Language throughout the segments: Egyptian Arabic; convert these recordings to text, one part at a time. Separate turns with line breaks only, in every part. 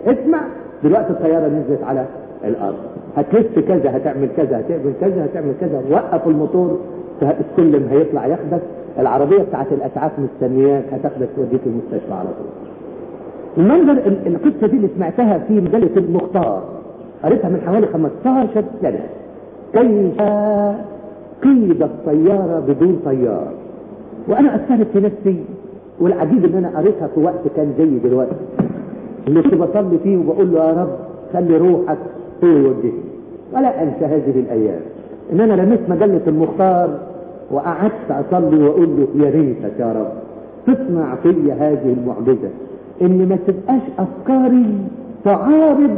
اسمع دلوقتي الطياره نزلت على الارض هتلف كذا هتعمل كذا هتعمل كذا هتعمل كذا وقف الموتور السلم هيطلع ياخدك العربيه بتاعت الاسعاف مستنياك هتاخدك توديك المستشفى على طول المنظر ال- القصه دي اللي سمعتها في مجله المختار قريتها من حوالي 15 سنه كيف قيد الطياره بدون طيار وانا اثرت في نفسي والعجيب ان انا قريتها في وقت كان زي دلوقتي اللي كنت بصلي فيه وبقول له يا رب خلي روحك هو يوديني ولا انسى هذه الايام ان انا رميت مجله المختار وقعدت اصلي واقول له يا ريتك يا رب تصنع في هذه المعجزه ان ما تبقاش افكاري تعارض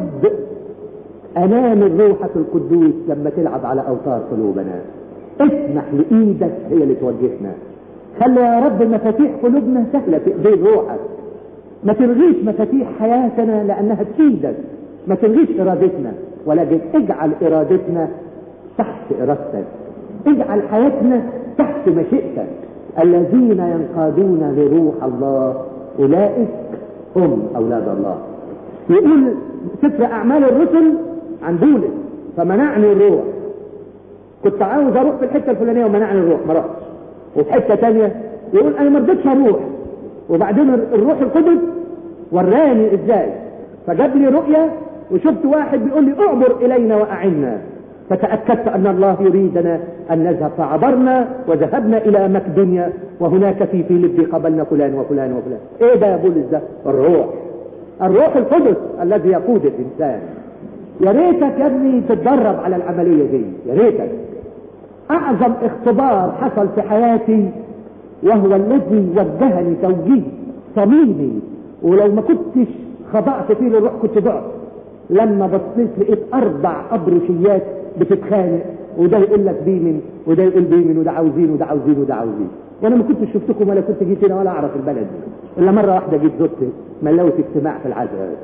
امام الروحة القدوس لما تلعب على اوتار قلوبنا اسمح لايدك هي اللي توجهنا خلي يا رب مفاتيح قلوبنا سهلة في ايدين روحك ما تلغيش مفاتيح حياتنا لانها تفيدك ما تلغيش ارادتنا ولكن اجعل ارادتنا تحت ارادتك اجعل حياتنا تحت مشيئتك الذين ينقادون لروح الله اولئك هم اولاد الله يقول سفر اعمال الرسل عن بولس فمنعني الروح كنت عاوز اروح في الحته الفلانيه ومنعني الروح ما رحتش وفي حته ثانيه يقول انا ما رضيتش اروح وبعدين الروح القدس وراني ازاي فجاب لي رؤيه وشفت واحد بيقول لي اعبر الينا واعنا فتاكدت ان الله يريدنا ان نذهب فعبرنا وذهبنا الى مقدونيا وهناك في فيليبي قبلنا فلان وفلان وفلان ايه ده يا بولس ده الروح الروح القدس الذي يقود الانسان يا ريتك يا ابني تتدرب على العمليه دي يا ريتك اعظم اختبار حصل في حياتي وهو الذي وجهني توجيه صميمي ولو ما كنتش خضعت فيه للروح كنت ضعت لما بصيت لقيت اربع ابرشيات بتتخانق وده يقول لك بيمن وده يقول بيمن وده عاوزين وده عاوزين وده عاوزين وانا ما كنتش شفتكم ولا كنت جيت هنا ولا اعرف البلد دي الا مره واحده جيت زرت ملوت اجتماع في العزاء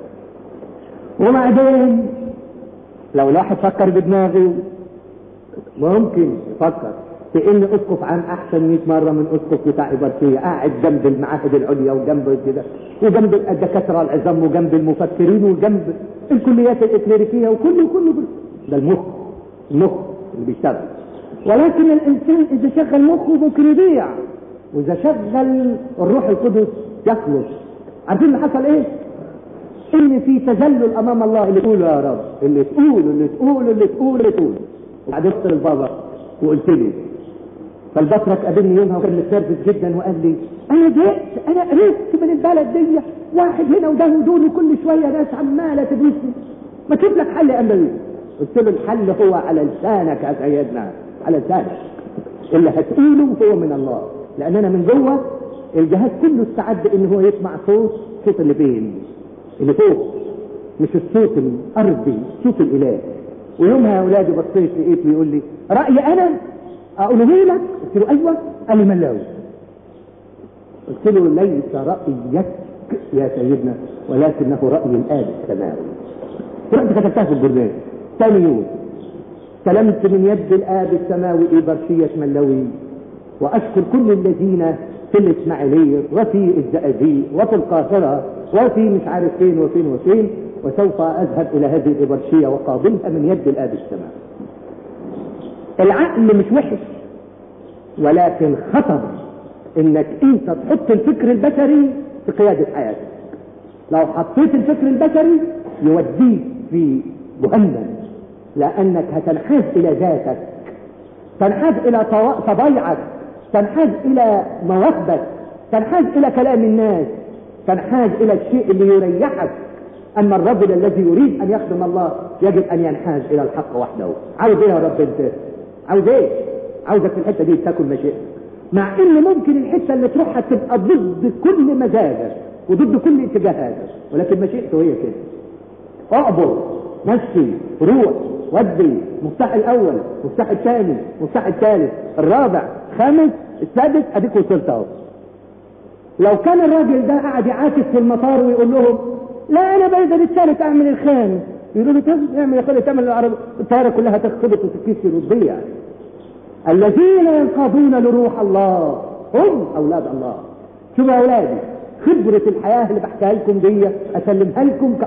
وبعدين لو الواحد فكر بدماغه ممكن يفكر في ان اسقف عام احسن 100 مره من اسقف بتاع ابرشيه قاعد جنب المعاهد العليا وجنب كده وجنب الدكاتره العظام وجنب المفكرين وجنب الكليات الاكليريكيه وكله كله كله. ده المخ المخ اللي بيشتغل ولكن الانسان اذا شغل مخه ممكن يضيع واذا شغل الروح القدس يخلص عارفين اللي حصل ايه؟ ان في تذلل امام الله اللي تقوله يا رب اللي تقوله اللي تقوله اللي تقوله اللي تقوله وبعدين اتصل البابا وقلت لي فالبطرك قابلني يومها وكان متنرفز جدا وقال لي انا زهقت انا قرفت من البلد دي واحد هنا وده ودول وكل شويه ناس عماله تدوسني ما تشوف لك حل يا امريكا قلت له الحل هو على لسانك يا سيدنا على لسانك اللي هتقوله هو من الله لان انا من جوه الجهاز كله استعد ان هو يسمع صوت صوت اللي بين اللي فوق مش الصوت الارضي صوت الاله ويومها يا اولادي بصيت لقيت بيقول لي رايي انا اقوله لك قلت له ايوه قال لي ملاوي قلت له ليس رايك يا سيدنا ولكنه راي الاب السماوي رحت كتبتها في البرنامج ثاني يوم استلمت من يد الاب السماوي إبرشية ملوي واشكر كل الذين في الاسماعيليه وفي الزقازيق وفي القاهره وفي مش عارف فين وفين وفين وسوف اذهب الى هذه الابرشيه وقابلها من يد الاب السماوي العقل مش وحش ولكن خطر انك انت تحط الفكر البشري في قياده حياتك لو حطيت الفكر البشري يوديك في جهنم لانك هتنحاز الى ذاتك تنحاز الى طوا- طبيعك تنحاز الى مواهبك تنحاز الى كلام الناس تنحاز الى الشيء اللي يريحك اما الرجل الذي يريد ان يخدم الله يجب ان ينحاز الى الحق وحده عاوز ايه يا رب انت عاوز ايه عاوزك في الحته دي تاكل مشيئتك مع ان ممكن الحته اللي تروحها تبقى ضد كل مزاجك وضد كل اتجاهاتك ولكن مشيئته هي كده اعبر مشي روح ودي مفتاح الاول مفتاح الثاني مفتاح الثالث الرابع خامس السادس اديك وصلت اهو لو كان الراجل ده قاعد يعاكس في المطار ويقول لهم لا انا بقدر الثالث اعمل الخامس يقولوا له طب اعمل يا اخويا تعمل العرب الطياره كلها تخبط وتتكسر وتضيع الذين ينقادون لروح الله هم اولاد الله شوفوا يا اولادي خبره الحياه اللي بحكيها لكم دي اسلمها لكم